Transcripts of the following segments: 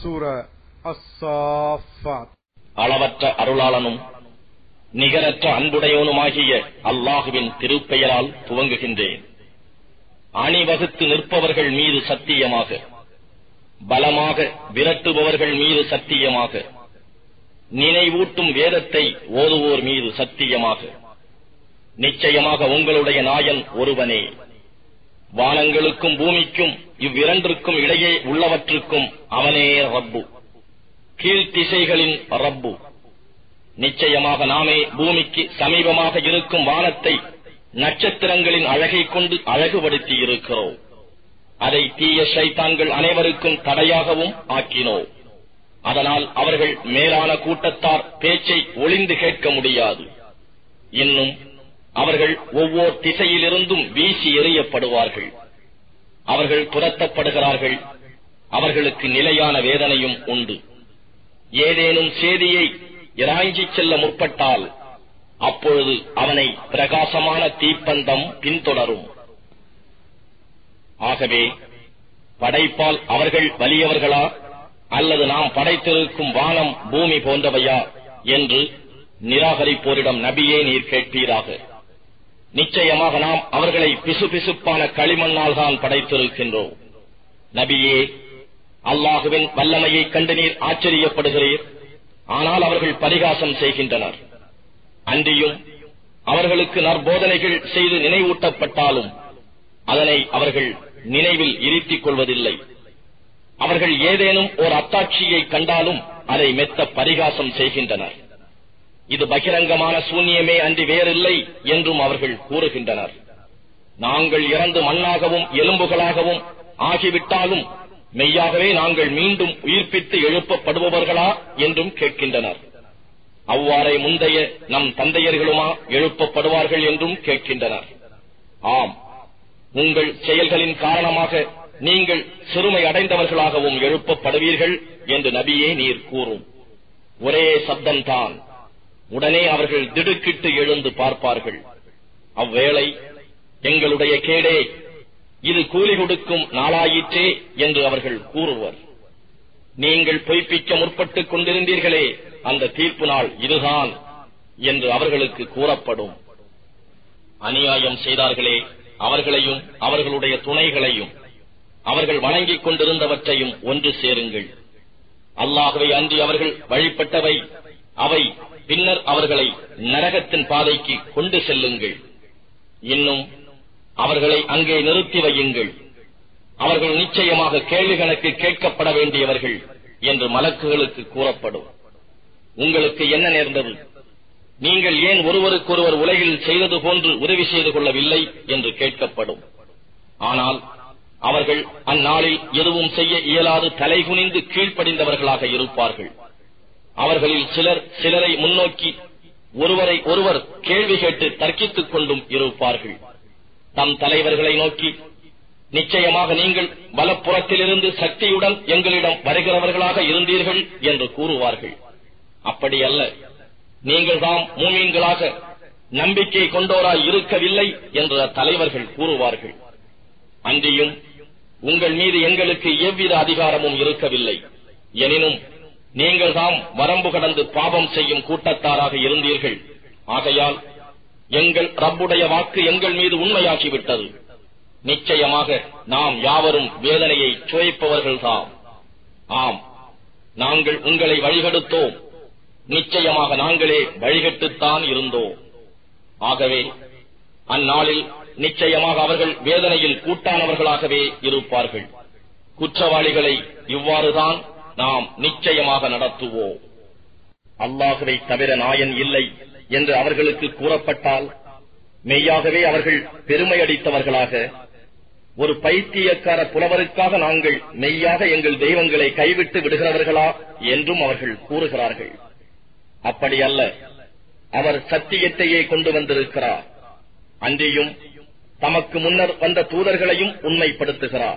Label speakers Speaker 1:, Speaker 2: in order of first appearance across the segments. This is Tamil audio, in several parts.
Speaker 1: சூர அஸ்ஸாஃபாத்
Speaker 2: அளவற்ற அருளாளனும் நிகரற்ற அன்புடையவனுமாகிய அல்லாஹுவின் திருப்பெயரால் துவங்குகின்றேன் அணிவகுத்து நிற்பவர்கள் மீது சத்தியமாக பலமாக விரட்டுபவர்கள் மீது சத்தியமாக நினைவூட்டும் வேதத்தை ஓதுவோர் மீது சத்தியமாக நிச்சயமாக உங்களுடைய நாயன் ஒருவனே வானங்களுக்கும் பூமிக்கும் இவ்விரண்டிற்கும் இடையே உள்ளவற்றுக்கும் அவனே ரப்பு கீழ்த்திசைகளின் ரப்பு நிச்சயமாக நாமே பூமிக்கு சமீபமாக இருக்கும் வானத்தை நட்சத்திரங்களின் அழகை கொண்டு அழகுபடுத்தி இருக்கிறோம் அதை தீய ஷைத்தான்கள் அனைவருக்கும் தடையாகவும் ஆக்கினோம் அதனால் அவர்கள் மேலான கூட்டத்தார் பேச்சை ஒளிந்து கேட்க முடியாது இன்னும் அவர்கள் ஒவ்வொரு திசையிலிருந்தும் வீசி எறியப்படுவார்கள் அவர்கள் துரத்தப்படுகிறார்கள் அவர்களுக்கு நிலையான வேதனையும் உண்டு ஏதேனும் செய்தியை இராய்ஞ்சிச் செல்ல முற்பட்டால் அப்பொழுது அவனை பிரகாசமான தீப்பந்தம் பின்தொடரும் ஆகவே படைப்பால் அவர்கள் வலியவர்களா அல்லது நாம் படைத்திருக்கும் வானம் பூமி போன்றவையா என்று நிராகரிப்போரிடம் நபியே நீர் கேட்பீராக நிச்சயமாக நாம் அவர்களை பிசுபிசுப்பான களிமண்ணால் தான் படைத்திருக்கின்றோம் நபியே அல்லாஹுவின் வல்லமையைக் கண்டு நீர் ஆச்சரியப்படுகிறீர் ஆனால் அவர்கள் பரிகாசம் செய்கின்றனர் அன்றியும் அவர்களுக்கு நற்போதனைகள் செய்து நினைவூட்டப்பட்டாலும் அதனை அவர்கள் நினைவில் இருத்திக் கொள்வதில்லை அவர்கள் ஏதேனும் ஒரு அத்தாட்சியை கண்டாலும் அதை மெத்த பரிகாசம் செய்கின்றனர் இது பகிரங்கமான சூன்யமே அன்றி வேறில்லை என்றும் அவர்கள் கூறுகின்றனர் நாங்கள் இறந்து மண்ணாகவும் எலும்புகளாகவும் ஆகிவிட்டாலும் மெய்யாகவே நாங்கள் மீண்டும் உயிர்ப்பித்து எழுப்பப்படுபவர்களா என்றும் கேட்கின்றனர் அவ்வாறே முந்தைய நம் தந்தையர்களுமா எழுப்பப்படுவார்கள் என்றும் கேட்கின்றனர் ஆம் உங்கள் செயல்களின் காரணமாக நீங்கள் சிறுமை அடைந்தவர்களாகவும் எழுப்பப்படுவீர்கள் என்று நபியே நீர் கூறும் ஒரே சப்தம்தான் உடனே அவர்கள் திடுக்கிட்டு எழுந்து பார்ப்பார்கள் அவ்வேளை எங்களுடைய கேடே இது கூலி கொடுக்கும் நாளாயிற்றே என்று அவர்கள் கூறுவர் நீங்கள் பொய்ப்பிக்க முற்பட்டுக் கொண்டிருந்தீர்களே அந்த தீர்ப்பு நாள் இதுதான் என்று அவர்களுக்கு கூறப்படும் அநியாயம் செய்தார்களே அவர்களையும் அவர்களுடைய துணைகளையும் அவர்கள் வணங்கிக் கொண்டிருந்தவற்றையும் ஒன்று சேருங்கள் அல்லாகவே அன்றி அவர்கள் வழிபட்டவை அவை பின்னர் அவர்களை நரகத்தின் பாதைக்கு கொண்டு செல்லுங்கள் இன்னும் அவர்களை அங்கே நிறுத்தி வையுங்கள் அவர்கள் நிச்சயமாக கேள்வி கணக்கு கேட்கப்பட வேண்டியவர்கள் என்று மலக்குகளுக்கு கூறப்படும் உங்களுக்கு என்ன நேர்ந்தது நீங்கள் ஏன் ஒருவருக்கொருவர் உலகில் செய்தது போன்று உதவி செய்து கொள்ளவில்லை என்று கேட்கப்படும் ஆனால் அவர்கள் அந்நாளில் எதுவும் செய்ய இயலாது தலைகுனிந்து கீழ்ப்படிந்தவர்களாக இருப்பார்கள் அவர்களில் சிலர் சிலரை முன்னோக்கி ஒருவரை ஒருவர் கேள்வி கேட்டு தர்க்கித்துக் கொண்டும் இருப்பார்கள் தம் தலைவர்களை நோக்கி நிச்சயமாக நீங்கள் வலப்புறத்திலிருந்து சக்தியுடன் எங்களிடம் வருகிறவர்களாக இருந்தீர்கள் என்று கூறுவார்கள் அப்படி அல்ல நீங்கள் தாம் மூமீன்களாக நம்பிக்கை கொண்டோராய் இருக்கவில்லை என்று தலைவர்கள் கூறுவார்கள் அன்றியும் உங்கள் மீது எங்களுக்கு எவ்வித அதிகாரமும் இருக்கவில்லை எனினும் நீங்கள் தாம் வரம்பு கடந்து பாவம் செய்யும் கூட்டத்தாராக இருந்தீர்கள் ஆகையால் எங்கள் ரப்புடைய வாக்கு எங்கள் மீது உண்மையாகிவிட்டது நிச்சயமாக நாம் யாவரும் வேதனையை சுவைப்பவர்கள்தாம் ஆம் நாங்கள் உங்களை வழிகெடுத்தோம் நிச்சயமாக நாங்களே வழிகட்டுத்தான் இருந்தோம் ஆகவே அந்நாளில் நிச்சயமாக அவர்கள் வேதனையில் கூட்டானவர்களாகவே இருப்பார்கள் குற்றவாளிகளை இவ்வாறுதான் நாம் நிச்சயமாக நடத்துவோம் அல்லாஹுவை தவிர நாயன் இல்லை என்று அவர்களுக்கு கூறப்பட்டால் மெய்யாகவே அவர்கள் பெருமையடித்தவர்களாக ஒரு பைத்தியக்கார புலவருக்காக நாங்கள் மெய்யாக எங்கள் தெய்வங்களை கைவிட்டு விடுகிறவர்களா என்றும் அவர்கள் கூறுகிறார்கள் அப்படி அல்ல அவர் சத்தியத்தையே கொண்டு வந்திருக்கிறார் அன்றியும் தமக்கு முன்னர் வந்த தூதர்களையும் உண்மைப்படுத்துகிறார்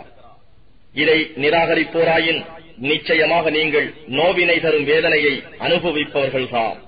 Speaker 2: இதை நிராகரிப்போராயின் நிச்சயமாக நீங்கள் நோவினை தரும் வேதனையை அனுபவிப்பவர்கள்தான்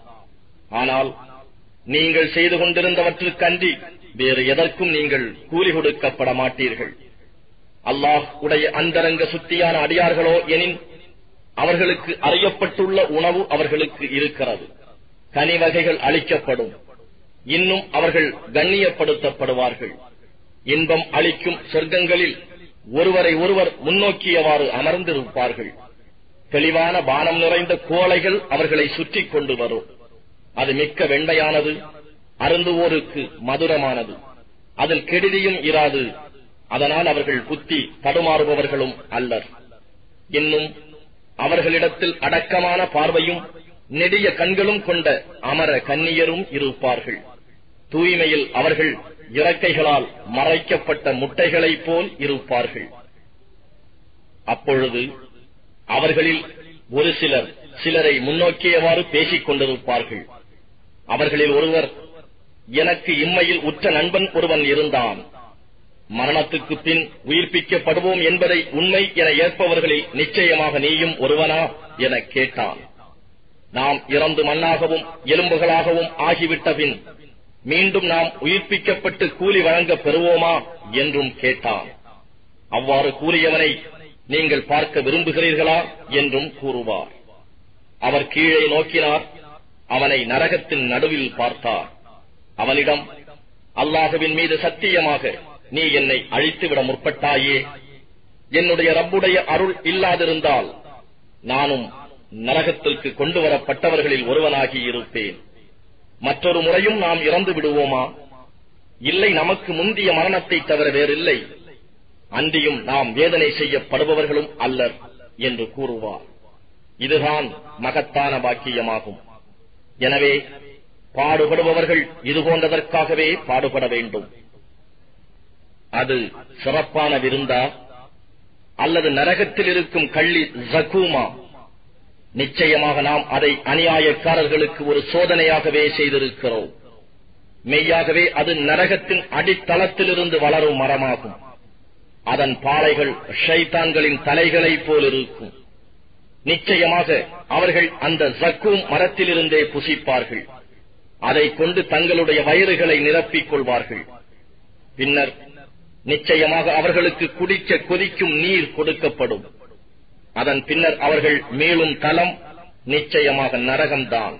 Speaker 2: ஆனால் நீங்கள் செய்து கொண்டிருந்தவற்றுக்கன்றி வேறு எதற்கும் நீங்கள் கூலி கொடுக்கப்பட மாட்டீர்கள் அல்லாஹ் உடைய அந்தரங்க சுத்தியான அடியார்களோ எனின் அவர்களுக்கு அறியப்பட்டுள்ள உணவு அவர்களுக்கு இருக்கிறது கனி வகைகள் அளிக்கப்படும் இன்னும் அவர்கள் கண்ணியப்படுத்தப்படுவார்கள் இன்பம் அளிக்கும் சொர்க்கங்களில் ஒருவரை ஒருவர் முன்னோக்கியவாறு அமர்ந்திருப்பார்கள் தெளிவான பானம் நிறைந்த கோலைகள் அவர்களை சுற்றிக் கொண்டு வரும் அது மிக்க வெண்மையானது அருந்துவோருக்கு மதுரமானது அதில் கெடுதியும் இராது அதனால் அவர்கள் புத்தி தடுமாறுபவர்களும் அல்லர் இன்னும் அவர்களிடத்தில் அடக்கமான பார்வையும் நெடிய கண்களும் கொண்ட அமர கன்னியரும் இருப்பார்கள் தூய்மையில் அவர்கள் இறக்கைகளால் மறைக்கப்பட்ட முட்டைகளைப் போல் இருப்பார்கள் அப்பொழுது அவர்களில் ஒரு சிலர் சிலரை முன்னோக்கியவாறு பேசிக் கொண்டிருப்பார்கள் அவர்களில் ஒருவர் எனக்கு இம்மையில் உற்ற நண்பன் ஒருவன் இருந்தான் மரணத்துக்கு பின் உயிர்ப்பிக்கப்படுவோம் என்பதை உண்மை என ஏற்பவர்களில் நிச்சயமாக நீயும் ஒருவனா என கேட்டான் நாம் இறந்து மண்ணாகவும் எலும்புகளாகவும் ஆகிவிட்ட பின் மீண்டும் நாம் உயிர்ப்பிக்கப்பட்டு கூலி வழங்கப் பெறுவோமா என்றும் கேட்டான் அவ்வாறு கூறியவனை நீங்கள் பார்க்க விரும்புகிறீர்களா என்றும் கூறுவார் அவர் கீழே நோக்கினார் அவனை நரகத்தின் நடுவில் பார்த்தார் அவனிடம் அல்லாஹுவின் மீது சத்தியமாக நீ என்னை அழித்துவிட முற்பட்டாயே என்னுடைய ரப்புடைய அருள் இல்லாதிருந்தால் நானும் நரகத்திற்கு கொண்டு வரப்பட்டவர்களில் ஒருவனாகி இருப்பேன் மற்றொரு முறையும் நாம் இறந்து விடுவோமா இல்லை நமக்கு முந்திய மரணத்தை தவிர வேறில்லை அன்றியும் நாம் வேதனை செய்யப்படுபவர்களும் அல்லர் என்று கூறுவார் இதுதான் மகத்தான பாக்கியமாகும் எனவே பாடுபடுபவர்கள் இது போன்றதற்காகவே பாடுபட வேண்டும் அது சிறப்பான விருந்தா அல்லது நரகத்தில் இருக்கும் கள்ளி ஜகூமா நிச்சயமாக நாம் அதை அநியாயக்காரர்களுக்கு ஒரு சோதனையாகவே செய்திருக்கிறோம் மெய்யாகவே அது நரகத்தின் அடித்தளத்திலிருந்து வளரும் மரமாகும் அதன் பாறைகள் ஷைத்தான்களின் தலைகளைப் போல் இருக்கும் நிச்சயமாக அவர்கள் அந்த ஜக்கூம் மரத்திலிருந்தே புசிப்பார்கள் அதை கொண்டு தங்களுடைய வயிறுகளை நிரப்பிக் கொள்வார்கள் பின்னர் நிச்சயமாக அவர்களுக்கு குடிக்க கொதிக்கும் நீர் கொடுக்கப்படும் அதன் பின்னர் அவர்கள் மேலும் தலம் நிச்சயமாக நரகம்தான்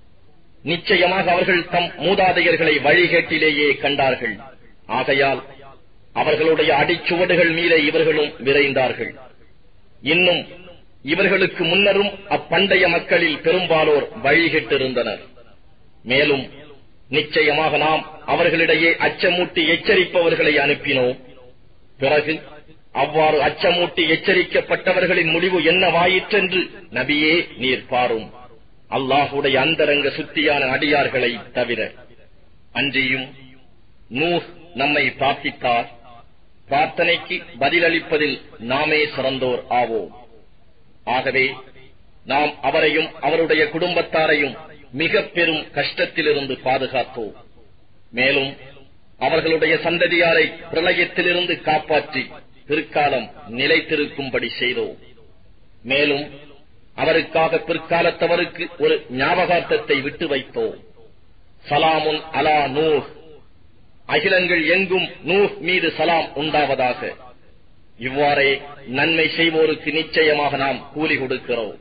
Speaker 2: நிச்சயமாக அவர்கள் தம் மூதாதையர்களை வழிகேட்டிலேயே கண்டார்கள் ஆகையால் அவர்களுடைய அடிச்சுவடுகள் மீதே இவர்களும் விரைந்தார்கள் இன்னும் இவர்களுக்கு முன்னரும் அப்பண்டைய மக்களில் பெரும்பாலோர் வழிகிட்டிருந்தனர் மேலும் நிச்சயமாக நாம் அவர்களிடையே அச்சமூட்டி எச்சரிப்பவர்களை அனுப்பினோம் பிறகு அவ்வாறு அச்சமூட்டி எச்சரிக்கப்பட்டவர்களின் முடிவு என்னவாயிற்றென்று நபியே நீர் பாரும் அல்லாஹுடைய அந்தரங்க சுத்தியான அடியார்களை தவிர அன்றியும் நூஹ் நம்மை பிரார்த்தித்தார் பிரார்த்தனைக்கு பதிலளிப்பதில் நாமே சிறந்தோர் ஆவோம் ஆகவே நாம் அவரையும் அவருடைய குடும்பத்தாரையும் மிக பெரும் கஷ்டத்திலிருந்து பாதுகாத்தோம் மேலும் அவர்களுடைய சந்ததியாரை பிரளயத்திலிருந்து காப்பாற்றி பிற்காலம் நிலைத்திருக்கும்படி செய்தோம் மேலும் அவருக்காக பிற்காலத்தவருக்கு ஒரு ஞாபகார்த்தத்தை விட்டு வைத்தோம் சலாமுன் அலா நூஹ் அகிலங்கள் எங்கும் நூஹ் மீது சலாம் உண்டாவதாக இவ்வாறே நன்மை செய்வோருக்கு நிச்சயமாக நாம் கூலி கொடுக்கிறோம்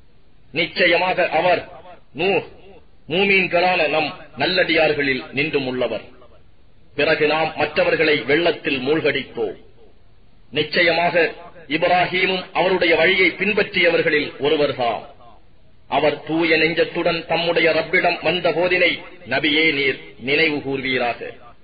Speaker 2: நிச்சயமாக அவர் நூஹ் மூமீன்களான நம் நல்லடியார்களில் நின்றும் உள்ளவர் பிறகு நாம் மற்றவர்களை வெள்ளத்தில் மூழ்கடித்தோம் நிச்சயமாக இப்ராஹீமும் அவருடைய வழியை பின்பற்றியவர்களில் ஒருவர்தான் அவர் தூய நெஞ்சத்துடன் தம்முடைய ரப்பிடம் வந்த போதினை நபியே நீர் நினைவு கூர்வீராக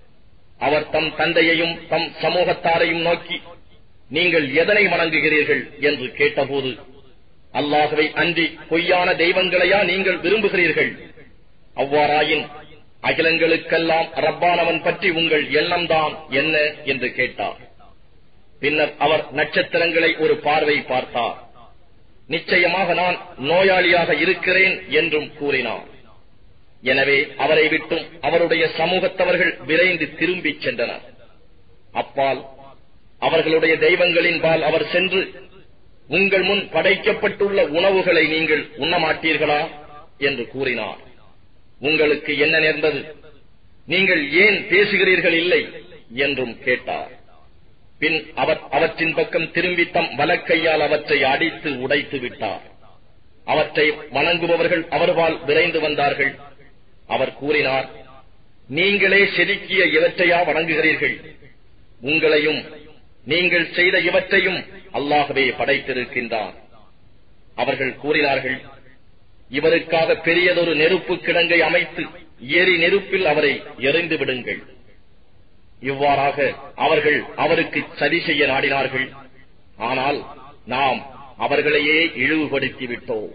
Speaker 2: அவர் தம் தந்தையையும் தம் சமூகத்தாரையும் நோக்கி நீங்கள் எதனை வணங்குகிறீர்கள் என்று கேட்டபோது அல்லாஹுவை அன்றி பொய்யான தெய்வங்களையா நீங்கள் விரும்புகிறீர்கள் அவ்வாறாயின் அகிலங்களுக்கெல்லாம் ரப்பானவன் பற்றி உங்கள் எண்ணம்தான் என்ன என்று கேட்டார் பின்னர் அவர் நட்சத்திரங்களை ஒரு பார்வை பார்த்தார் நிச்சயமாக நான் நோயாளியாக இருக்கிறேன் என்றும் கூறினார் எனவே அவரை விட்டும் அவருடைய சமூகத்தவர்கள் விரைந்து திரும்பிச் சென்றனர் அப்பால் அவர்களுடைய தெய்வங்களின் பால் அவர் சென்று உங்கள் முன் படைக்கப்பட்டுள்ள உணவுகளை நீங்கள் உண்ணமாட்டீர்களா என்று கூறினார் உங்களுக்கு என்ன நேர்ந்தது நீங்கள் ஏன் பேசுகிறீர்கள் இல்லை என்றும் கேட்டார் பின் அவர் அவற்றின் பக்கம் திரும்பி தம் வலக்கையால் அவற்றை அடித்து உடைத்து விட்டார் அவற்றை வணங்குபவர்கள் அவர்பால் விரைந்து வந்தார்கள் அவர் கூறினார் நீங்களே செதுக்கிய இவற்றையா வணங்குகிறீர்கள் உங்களையும் நீங்கள் செய்த இவற்றையும் அல்லாகவே படைத்திருக்கின்றார் அவர்கள் கூறினார்கள் இவருக்காக பெரியதொரு நெருப்பு கிடங்கை அமைத்து எரி நெருப்பில் அவரை எறிந்து விடுங்கள் இவ்வாறாக அவர்கள் அவருக்கு சதி செய்ய நாடினார்கள் ஆனால் நாம் அவர்களையே இழிவுபடுத்தி விட்டோம்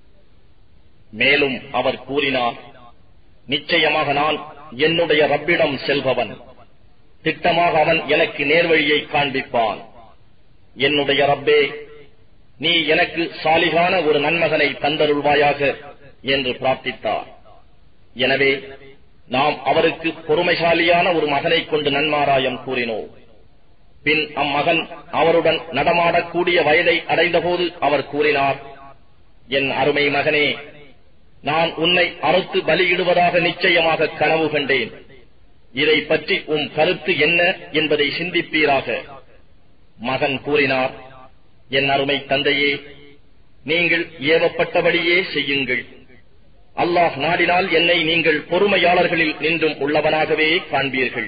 Speaker 2: மேலும் அவர் கூறினார் நிச்சயமாக நான் என்னுடைய ரப்பிடம் செல்பவன் திட்டமாக அவன் எனக்கு நேர்வழியை காண்பிப்பான் என்னுடைய ரப்பே நீ எனக்கு சாலிகான ஒரு நன்மகனை தந்தருள்வாயாக என்று பிரார்த்தித்தார் எனவே நாம் அவருக்கு பொறுமைசாலியான ஒரு மகனை கொண்டு நன்மாராயம் கூறினோம் பின் அம்மகன் அவருடன் நடமாடக்கூடிய வயதை அடைந்தபோது அவர் கூறினார் என் அருமை மகனே நான் உன்னை அறுத்து பலியிடுவதாக நிச்சயமாக கனவு கண்டேன் இதை பற்றி உம் கருத்து என்ன என்பதை சிந்திப்பீராக மகன் கூறினார் என் அருமை தந்தையே நீங்கள் ஏவப்பட்டபடியே செய்யுங்கள் அல்லாஹ் நாடினால் என்னை நீங்கள் பொறுமையாளர்களில் நின்றும் உள்ளவனாகவே காண்பீர்கள்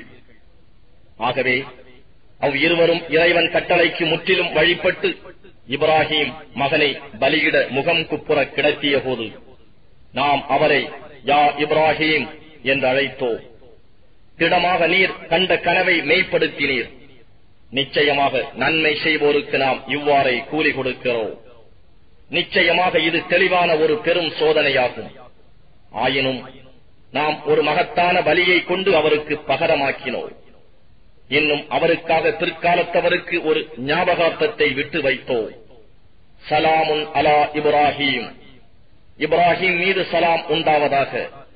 Speaker 2: ஆகவே அவ் இருவரும் இறைவன் கட்டளைக்கு முற்றிலும் வழிபட்டு இப்ராஹிம் மகனை பலியிட முகம் குப்புற கிடத்திய போது நாம் அவரை யா இப்ராஹிம் என்று அழைத்தோம் திடமாக நீர் கண்ட கனவை மெய்ப்படுத்தினீர் நிச்சயமாக நன்மை செய்வோருக்கு நாம் இவ்வாறே கூலி கொடுக்கிறோம் நிச்சயமாக இது தெளிவான ஒரு பெரும் சோதனையாகும் ஆயினும் நாம் ஒரு மகத்தான பலியை கொண்டு அவருக்கு பகரமாக்கினோம் இன்னும் அவருக்காக பிற்காலத்தவருக்கு ஒரு ஞாபகார்த்தத்தை விட்டு வைத்தோம் சலாமுன் அலா இப்ராஹிம் இப்ராஹிம் மீது சலாம் உண்டாவதாக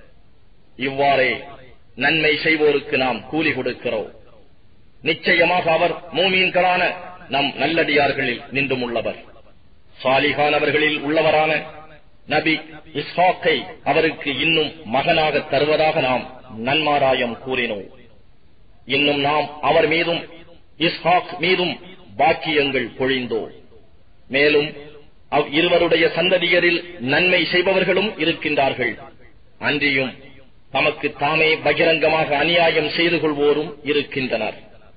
Speaker 2: இவ்வாறே நன்மை செய்வோருக்கு நாம் கூலி கொடுக்கிறோம் நிச்சயமாக அவர் மூமீன்களான நம் நல்லடியார்களில் நின்றும் உள்ளவர் சாலிகானவர்களில் உள்ளவரான நபி இஸ்ஹாக்கை அவருக்கு இன்னும் மகனாக தருவதாக நாம் நன்மாராயம் கூறினோம் இன்னும் நாம் அவர் மீதும் இஸ்ஹாக் மீதும் பாக்கியங்கள் பொழிந்தோம் மேலும் அவ் இருவருடைய சந்ததியரில் நன்மை செய்பவர்களும் இருக்கின்றார்கள் அன்றியும் தமக்கு தாமே பகிரங்கமாக அநியாயம் செய்து கொள்வோரும் இருக்கின்றனர்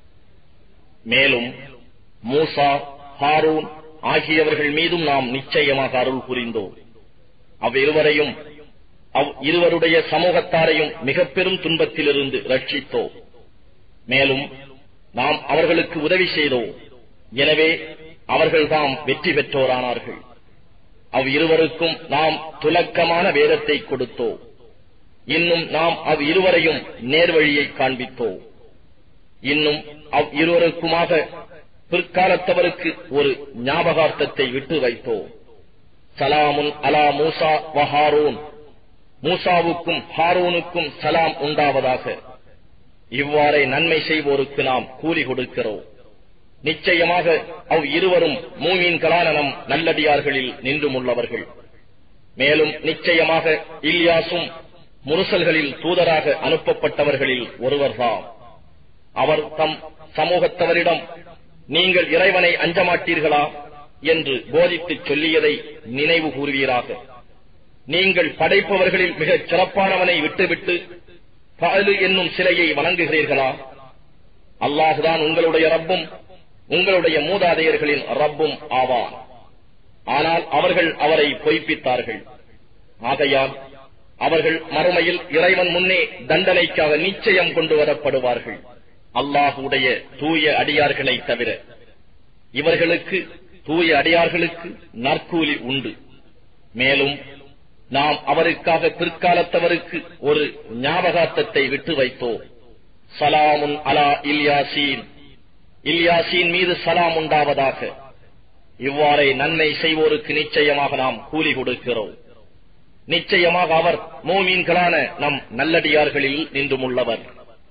Speaker 2: மேலும் மூசா ஹாரூன் ஆகியவர்கள் மீதும் நாம் நிச்சயமாக அருள் புரிந்தோம் அவ்விருவரையும் அவ் இருவருடைய சமூகத்தாரையும் மிக பெரும் துன்பத்திலிருந்து ரட்சித்தோம் மேலும் நாம் அவர்களுக்கு உதவி செய்தோம் எனவே அவர்கள்தாம் வெற்றி பெற்றோரானார்கள் அவ் இருவருக்கும் நாம் துலக்கமான வேதத்தை கொடுத்தோம் இன்னும் நாம் அவ் இருவரையும் நேர்வழியை காண்பித்தோம் இன்னும் அவ் இருவருக்குமாக பிற்காலத்தவருக்கு ஒரு ஞாபகார்த்தத்தை விட்டு வைத்தோம் சலாமுன் அலா மூசா வஹாரூன் மூசாவுக்கும் ஹாரூனுக்கும் சலாம் உண்டாவதாக இவ்வாறே நன்மை செய்வோருக்கு நாம் கூலி கொடுக்கிறோம் நிச்சயமாக அவ் இருவரும் மூமீன்களான நம் நல்லடியார்களில் நின்றும் உள்ளவர்கள் மேலும் நிச்சயமாக இல்யாசும் முரசல்களில் தூதராக அனுப்பப்பட்டவர்களில் ஒருவர்தாம் அவர் தம் சமூகத்தவரிடம் நீங்கள் இறைவனை அஞ்சமாட்டீர்களா என்று போதித்துச் சொல்லியதை நினைவு கூறுவீராக நீங்கள் படைப்பவர்களில் மிகச் சிறப்பானவனை விட்டுவிட்டு பகலு என்னும் சிலையை வணங்குகிறீர்களா அல்லாஹுதான் உங்களுடைய ரப்பும் உங்களுடைய மூதாதையர்களின் ரப்பும் ஆவான் ஆனால் அவர்கள் அவரை பொய்ப்பித்தார்கள் ஆகையால் அவர்கள் மறுமையில் இறைவன் முன்னே தண்டனைக்காக நிச்சயம் கொண்டு வரப்படுவார்கள் அல்லாஹுடைய தூய அடியார்களை தவிர இவர்களுக்கு தூய அடியார்களுக்கு நற்கூலி உண்டு மேலும் நாம் அவருக்காக பிற்காலத்தவருக்கு ஒரு ஞாபகார்த்தத்தை விட்டு வைத்தோம் சலாமுன் அலா இல்யாசீன் இல்யாசீன் மீது சலாம் உண்டாவதாக இவ்வாறே நன்மை செய்வோருக்கு நிச்சயமாக நாம் கூலி கொடுக்கிறோம் நிச்சயமாக அவர் மோமீன்களான நம் நல்லடியார்களில் நின்றும் உள்ளவர்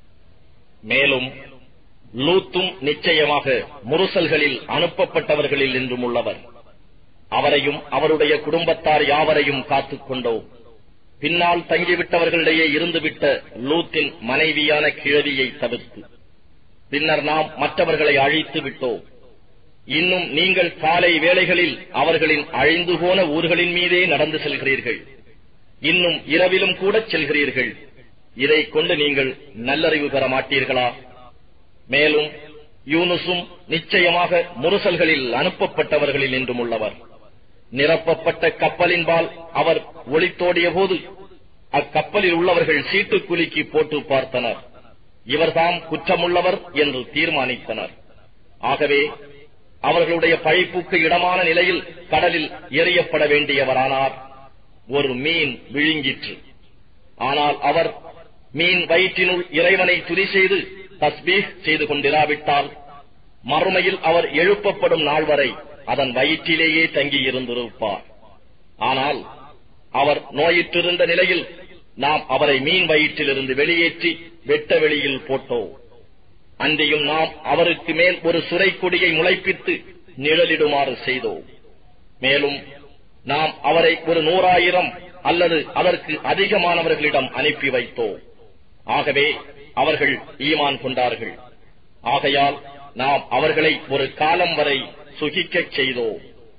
Speaker 2: மேலும் லூத்தும் நிச்சயமாக முரசல்களில் அனுப்பப்பட்டவர்களில் நின்றும் உள்ளவர் அவரையும் அவருடைய குடும்பத்தார் யாவரையும் காத்துக் கொண்டோம் பின்னால் தங்கிவிட்டவர்களிடையே இருந்துவிட்ட லூத்தின் மனைவியான கிழவியை தவிர்த்து பின்னர் நாம் மற்றவர்களை அழித்து விட்டோம் இன்னும் நீங்கள் காலை வேளைகளில் அவர்களின் அழிந்து போன ஊர்களின் மீதே நடந்து செல்கிறீர்கள் இன்னும் இரவிலும் கூட செல்கிறீர்கள் இதை கொண்டு நீங்கள் நல்லறிவு பெற மாட்டீர்களா மேலும் யூனுசும் நிச்சயமாக முரசல்களில் அனுப்பப்பட்டவர்களில் என்றும் உள்ளவர் நிரப்பப்பட்ட கப்பலின்பால் அவர் ஒளித்தோடிய போது அக்கப்பலில் உள்ளவர்கள் சீட்டு குலுக்கி போட்டு பார்த்தனர் இவர்தாம் குற்றமுள்ளவர் என்று தீர்மானித்தனர் ஆகவே அவர்களுடைய பழிப்புக்கு இடமான நிலையில் கடலில் எறியப்பட வேண்டியவரானார் ஒரு மீன் விழுங்கிற்று ஆனால் அவர் மீன் வயிற்றினுள் இறைவனை துதி செய்து தஸ்பீஹ் செய்து கொண்டிராவிட்டால் மறுமையில் அவர் எழுப்பப்படும் நாள் வரை அதன் வயிற்றிலேயே தங்கியிருந்திருப்பார் ஆனால் அவர் நோயிற்றிருந்த நிலையில் நாம் அவரை மீன் வயிற்றிலிருந்து வெளியேற்றி வெட்ட வெளியில் போட்டோம் அன்றையும் நாம் அவருக்கு மேல் ஒரு சுரை கொடியை முளைப்பித்து நிழலிடுமாறு செய்தோம் மேலும் நாம் அவரை ஒரு நூறாயிரம் அல்லது அதற்கு அதிகமானவர்களிடம் அனுப்பி வைத்தோம் ஆகவே அவர்கள் ஈமான் கொண்டார்கள் ஆகையால் நாம் அவர்களை ஒரு காலம் வரை சுகிக்கச் செய்தோம்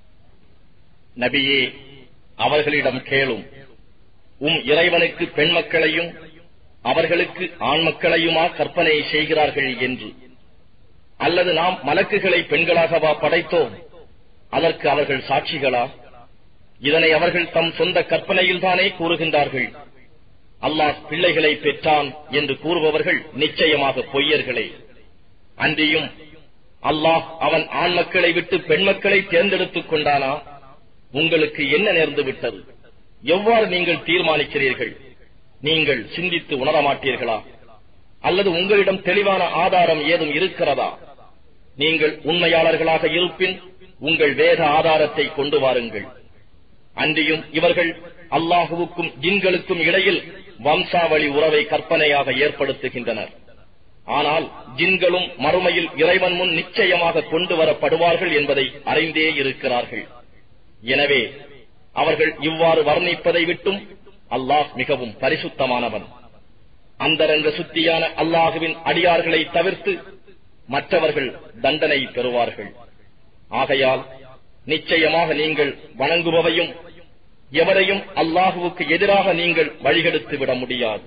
Speaker 2: நபியே அவர்களிடம் கேளும் உம் இறைவனுக்கு பெண் மக்களையும் அவர்களுக்கு ஆண் மக்களையுமா கற்பனை செய்கிறார்கள் என்று அல்லது நாம் மலக்குகளை பெண்களாகவா படைத்தோம் அதற்கு அவர்கள் சாட்சிகளா இதனை அவர்கள் தம் சொந்த கற்பனையில் தானே கூறுகின்றார்கள் அல்லாஹ் பிள்ளைகளை பெற்றான் என்று கூறுபவர்கள் நிச்சயமாக பொய்யர்களே அன்றியும் அல்லாஹ் அவன் ஆண் மக்களை விட்டு பெண் மக்களை தேர்ந்தெடுத்துக் கொண்டானா உங்களுக்கு என்ன நேர்ந்து விட்டது எவ்வாறு நீங்கள் தீர்மானிக்கிறீர்கள் நீங்கள் சிந்தித்து உணர மாட்டீர்களா அல்லது உங்களிடம் தெளிவான ஆதாரம் ஏதும் இருக்கிறதா நீங்கள் உண்மையாளர்களாக இருப்பின் உங்கள் வேத ஆதாரத்தை கொண்டு வாருங்கள் அன்றியும் இவர்கள் அல்லாஹுவுக்கும் ஜின்களுக்கும் இடையில் வம்சாவளி உறவை கற்பனையாக ஏற்படுத்துகின்றனர் ஆனால் ஜின்களும் மறுமையில் இறைவன் முன் நிச்சயமாக கொண்டு வரப்படுவார்கள் என்பதை அறிந்தே இருக்கிறார்கள் எனவே அவர்கள் இவ்வாறு வர்ணிப்பதை விட்டும் அல்லாஹ் மிகவும் பரிசுத்தமானவன் அந்தரங்க சுத்தியான அல்லாஹுவின் அடியார்களை தவிர்த்து மற்றவர்கள் தண்டனை பெறுவார்கள் ஆகையால் நிச்சயமாக நீங்கள் வணங்குபவையும் எவரையும் அல்லாஹுவுக்கு எதிராக நீங்கள் வழிகெடுத்து விட முடியாது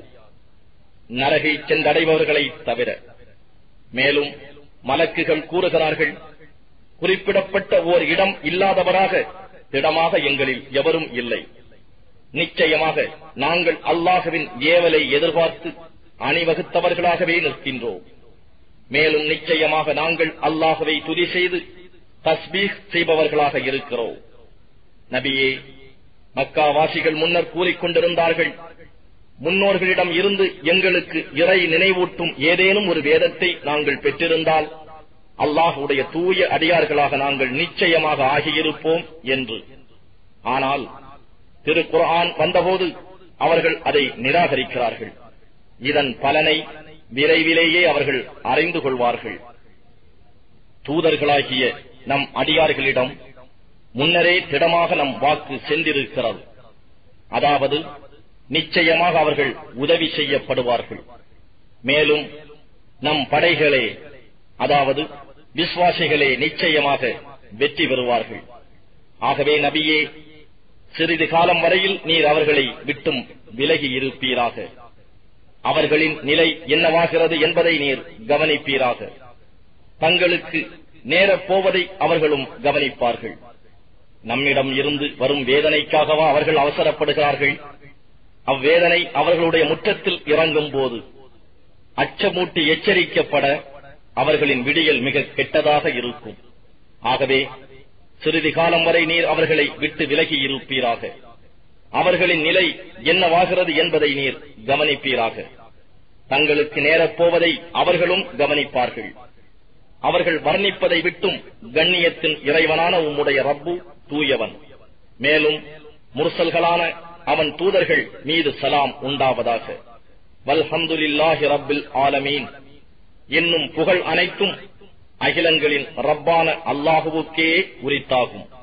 Speaker 2: நரகை சென்றடைபவர்களை தவிர மேலும் மலக்குகள் கூறுகிறார்கள் குறிப்பிடப்பட்ட ஓர் இடம் இல்லாதவராக திடமாக எங்களில் எவரும் இல்லை நிச்சயமாக நாங்கள் அல்லாஹுவின் ஏவலை எதிர்பார்த்து அணிவகுத்தவர்களாகவே நிற்கின்றோம் மேலும் நிச்சயமாக நாங்கள் அல்லாஹுவை துதி செய்து தஸ்பீக் செய்பவர்களாக இருக்கிறோம் நபியே மக்காவாசிகள் முன்னர் கூறிக்கொண்டிருந்தார்கள் முன்னோர்களிடம் இருந்து எங்களுக்கு இறை நினைவூட்டும் ஏதேனும் ஒரு வேதத்தை நாங்கள் பெற்றிருந்தால் அல்லாஹுடைய தூய அடியார்களாக நாங்கள் நிச்சயமாக ஆகியிருப்போம் என்று ஆனால் திருக்குர்ஆன் வந்தபோது அவர்கள் அதை நிராகரிக்கிறார்கள் இதன் பலனை விரைவிலேயே அவர்கள் அறிந்து கொள்வார்கள் தூதர்களாகிய நம் அடியார்களிடம் முன்னரே திடமாக நம் வாக்கு சென்றிருக்கிறது அதாவது நிச்சயமாக அவர்கள் உதவி செய்யப்படுவார்கள் மேலும் நம் படைகளே அதாவது விசுவாசிகளே நிச்சயமாக வெற்றி பெறுவார்கள் ஆகவே நபியே சிறிது காலம் வரையில் நீர் அவர்களை விட்டும் விலகி இருப்பீராக அவர்களின் நிலை என்னவாகிறது என்பதை நீர் கவனிப்பீராக தங்களுக்கு நேரப் போவதை அவர்களும் கவனிப்பார்கள் நம்மிடம் இருந்து வரும் வேதனைக்காகவா அவர்கள் அவசரப்படுகிறார்கள் அவ்வேதனை அவர்களுடைய முற்றத்தில் இறங்கும் போது அச்சமூட்டி எச்சரிக்கப்பட அவர்களின் விடியல் மிக கெட்டதாக இருக்கும் ஆகவே சிறிது காலம் வரை நீர் அவர்களை விட்டு விலகி இருப்பீராக அவர்களின் நிலை என்னவாகிறது என்பதை நீர் கவனிப்பீராக தங்களுக்கு நேரப் போவதை அவர்களும் கவனிப்பார்கள் அவர்கள் வர்ணிப்பதை விட்டும் கண்ணியத்தின் இறைவனான உம்முடைய ரப்பு தூயவன் மேலும் முர்சல்களான அவன் தூதர்கள் மீது சலாம் உண்டாவதாக வல்ஹம்துலில்லாஹி ரப்பில் ஆலமீன் என்னும் புகழ் அனைத்தும் அகிலங்களின் ரப்பான அல்லாஹுவுக்கே உரித்தாகும்